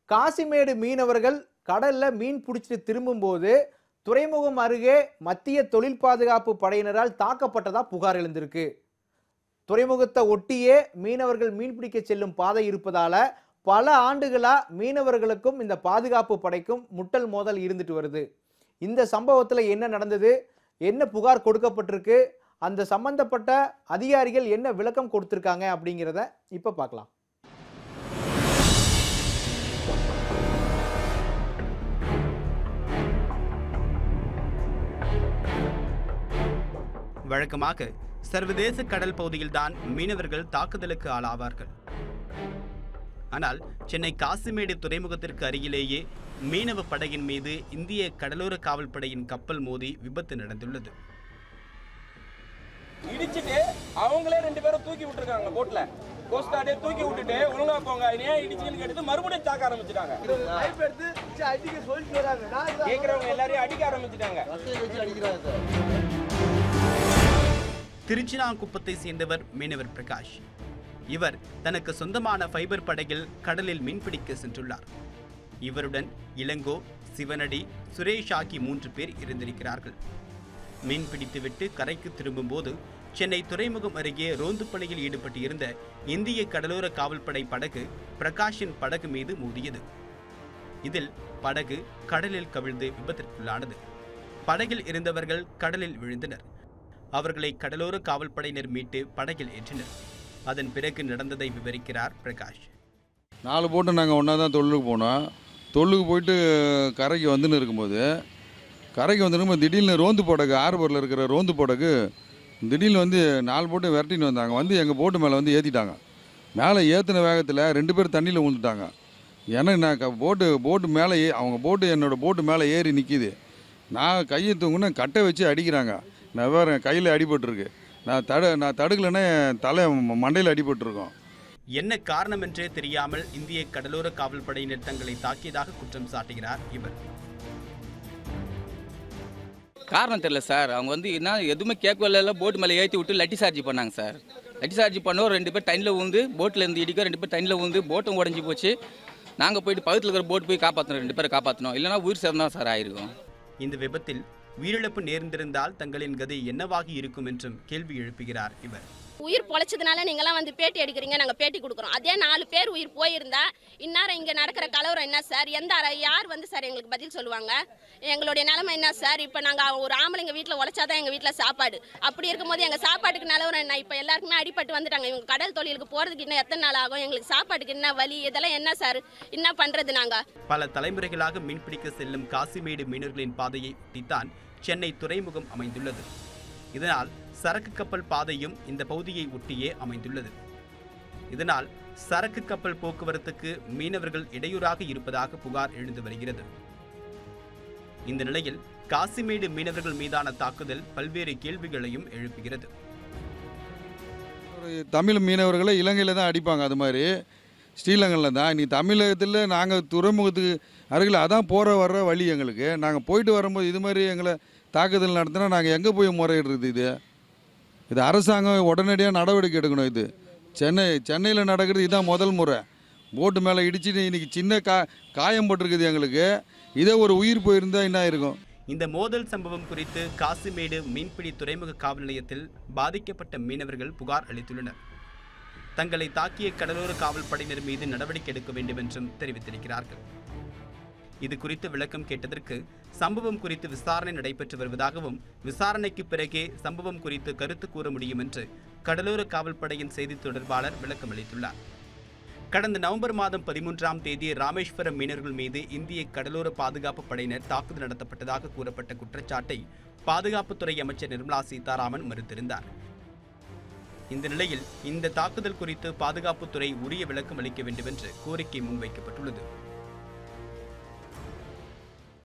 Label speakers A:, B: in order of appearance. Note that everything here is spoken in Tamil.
A: காசிமேடு மீனவர்கள் கடல்ல மீன் பிடிச்சிட்டு திரும்பும்போது துறைமுகம் அருகே மத்திய தொழில் பாதுகாப்பு படையினரால் தாக்கப்பட்டதா புகார் எழுந்திருக்கு துறைமுகத்தை ஒட்டியே மீனவர்கள் மீன் பிடிக்க செல்லும் பாதை இருப்பதால பல ஆண்டுகளா மீனவர்களுக்கும் இந்த பாதுகாப்பு படைக்கும் முட்டல் மோதல் இருந்துட்டு வருது இந்த சம்பவத்தில் என்ன நடந்தது என்ன புகார் கொடுக்கப்பட்டிருக்கு அந்த சம்பந்தப்பட்ட அதிகாரிகள் என்ன விளக்கம் கொடுத்துருக்காங்க அப்படிங்கிறத இப்போ பார்க்கலாம்
B: வழக்கமாக சர்வதேச கடல் பகுதியில்தான் மீனவர்கள் தாக்குதலுக்கு ஆளாவார்கள் ஆனால் சென்னை காசிமேடு துறைமுகத்திற்கு அருகிலேயே மீனவ படகின் மீது இந்திய கடலோர காவல்படையின் கப்பல் மோதி விபத்து நடந்துள்ளது
C: இடிச்சிட்டு அவங்களே ரெண்டு பேரும் தூக்கி விட்டுருக்காங்க போட்ல கோஸ்ட் கார்டே தூக்கி விட்டுட்டு ஒழுங்கா போங்க இது ஏன் இடிச்சிங்கன்னு கேட்டு மறுபடியும் தாக்க ஆரம்பிச்சிட்டாங்க கேக்குறவங்க எல்லாரையும் அடிக்க ஆரம்பிச்சிட்டாங்க
B: திருச்சினாங்குப்பத்தை சேர்ந்தவர் மீனவர் பிரகாஷ் இவர் தனக்கு சொந்தமான ஃபைபர் படகில் கடலில் மீன்பிடிக்க சென்றுள்ளார் இவருடன் இளங்கோ சிவனடி சுரேஷ் ஆகிய மூன்று பேர் இருந்திருக்கிறார்கள் மீன் பிடித்துவிட்டு கரைக்கு திரும்பும்போது சென்னை துறைமுகம் அருகே ரோந்து பணியில் ஈடுபட்டிருந்த இந்திய கடலோர காவல்படை படகு பிரகாஷின் படகு மீது மோதியது இதில் படகு கடலில் கவிழ்ந்து விபத்திற்குள்ளானது படகில் இருந்தவர்கள் கடலில் விழுந்தனர் அவர்களை கடலோர காவல்படையினர் மீட்டு படகில் ஏற்றினர் அதன் பிறகு நடந்ததை விவரிக்கிறார் பிரகாஷ்
D: நாலு போட்டு நாங்கள் ஒன்றா தான் தொழிலுக்கு போனோம் தொழிலுக்கு போயிட்டு கரைக்கு வந்துன்னு இருக்கும்போது கரைக்கு வந்துருக்கும்போது திடீர்னு ரோந்து படகு ஆர்பரில் இருக்கிற ரோந்து படகு திடீர்னு வந்து நாலு போட்டு விரட்டின்னு வந்தாங்க வந்து எங்கள் போட்டு மேலே வந்து ஏற்றிட்டாங்க மேலே ஏற்றின வேகத்தில் ரெண்டு பேர் தண்ணியில் விழுந்துட்டாங்க ஏன்னா நான் க- போட்டு போட்டு மேலே ஏ அவங்க போட்டு என்னோடய போட்டு மேலே ஏறி நிற்கிது நான் கையை தூங்குன்னு கட்டை வச்சு அடிக்கிறாங்க நான் வேறு கையில் அடிபட்டிருக்கு நான் தடு நான் தடுக்கலைன்னா என் தலை மண்டையில் அடிபட்டிருக்கோம்
B: என்ன காரணம் என்றே தெரியாமல் இந்திய கடலோர காவல்படையினர் தங்களை தாக்கியதாக குற்றம் சாட்டுகிறார் இவர்
E: காரணம் தெரியல சார் அவங்க வந்து என்ன எதுவுமே கேட்கவில்ல போட் மேலே ஏற்றி விட்டு லட்டி சார்ஜ் பண்ணாங்க சார் லட்டி சார்ஜ் பண்ணோம் ரெண்டு பேர் தண்ணியில் விழுந்து போட்டில் இருந்து இடிக்க ரெண்டு பேர் தண்ணியில் விழுந்து போட்டும் உடஞ்சி போச்சு நாங்கள் போயிட்டு பக்கத்தில் இருக்கிற போட் போய் காப்பாற்றணும் ரெண்டு பேரை காப்பாற்றணும் இல்லைன்னா உயிர் சேர்ந்தா சார் ஆயிருக்கும்
B: இந்த விபத்தில் உயிரிழப்பு நேர்ந்திருந்தால் தங்களின் கதை என்னவாகி இருக்கும் என்றும் கேள்வி எழுப்புகிறார் இவர்
F: உயிர் பொழைச்சதுனால நீங்களாம் வந்து பேட்டி எடுக்கிறீங்க நாங்கள் பேட்டி கொடுக்குறோம் அதே நாலு பேர் உயிர் போயிருந்தா இந்நேரம் இங்கே நடக்கிற கலவரம் என்ன சார் எந்த அற- யார் வந்து சார் எங்களுக்கு பதில் சொல்லுவாங்க எங்களுடைய நிலைமை என்ன சார் இப்போ நாங்கள் ஒரு ஆம்பளைங்க வீட்டில் உழைச்சாதான் எங்கள் வீட்டில் சாப்பாடு அப்படி இருக்கும்போது எங்கள் சாப்பாட்டுக்கு நிலவரம் என்ன இப்போ எல்லாருக்குமே அடிபட்டு வந்துட்டாங்க இவங்க கடல் தொழிலுக்கு போகிறதுக்கு இன்னும் எத்தனை நாள் ஆகும் எங்களுக்கு சாப்பாட்டுக்கு என்ன வலி இதெல்லாம் என்ன சார் என்ன பண்ணுறது நாங்கள்
B: பல தலைமுறைகளாக மீன்பிடிக்க செல்லும் காசிமேடு மீனவர்களின் பாதையை ஒட்டித்தான் சென்னை துறைமுகம் அமைந்துள்ளது இதனால் சரக்கு கப்பல் பாதையும் இந்த பகுதியை ஒட்டியே அமைந்துள்ளது இதனால் சரக்கு கப்பல் போக்குவரத்துக்கு மீனவர்கள் இடையூறாக இருப்பதாக புகார் எழுந்து வருகிறது இந்த நிலையில் காசிமேடு மீனவர்கள் மீதான தாக்குதல் பல்வேறு கேள்விகளையும் எழுப்புகிறது
D: ஒரு தமிழ் மீனவர்களை இலங்கையில் தான் அடிப்பாங்க அது மாதிரி ஸ்ரீலங்கனில் தான் நீ தமிழகத்தில் நாங்கள் துறைமுகத்துக்கு அருகில் அதான் போகிற வர்ற வழி எங்களுக்கு நாங்கள் போயிட்டு வரும்போது இது மாதிரி எங்களை தாக்குதல் நடத்தினா நாங்கள் எங்கே போய் முறையிடுறது இது இது அரசாங்கம் உடனடியாக நடவடிக்கை எடுக்கணும் இது சென்னை சென்னையில் நடக்கிறது இதுதான் முதல் முறை போட்டு மேலே இடிச்சிட்டு இன்றைக்கி சின்ன கா காயம் பட்டிருக்குது எங்களுக்கு இதே ஒரு உயிர் போயிருந்தா என்ன இருக்கும்
B: இந்த மோதல் சம்பவம் குறித்து காசிமேடு மீன்பிடி துறைமுக காவல் நிலையத்தில் பாதிக்கப்பட்ட மீனவர்கள் புகார் அளித்துள்ளனர் தங்களை தாக்கிய கடலோர காவல் படையினர் மீது நடவடிக்கை எடுக்க வேண்டும் என்றும் தெரிவித்திருக்கிறார்கள் இது குறித்து விளக்கம் கேட்டதற்கு சம்பவம் குறித்து விசாரணை நடைபெற்று வருவதாகவும் விசாரணைக்கு பிறகே சம்பவம் குறித்து கருத்து கூற முடியும் என்று கடலோர காவல்படையின் செய்தி தொடர்பாளர் விளக்கம் அளித்துள்ளார் கடந்த நவம்பர் மாதம் பதிமூன்றாம் தேதி ராமேஸ்வரம் மீனவர்கள் மீது இந்திய கடலோர பாதுகாப்பு படையினர் தாக்குதல் நடத்தப்பட்டதாக கூறப்பட்ட குற்றச்சாட்டை பாதுகாப்புத்துறை அமைச்சர் நிர்மலா சீதாராமன் மறுத்திருந்தார் இந்த நிலையில் இந்த தாக்குதல் குறித்து பாதுகாப்புத்துறை உரிய விளக்கம் அளிக்க வேண்டும் என்று கோரிக்கை முன்வைக்கப்பட்டுள்ளது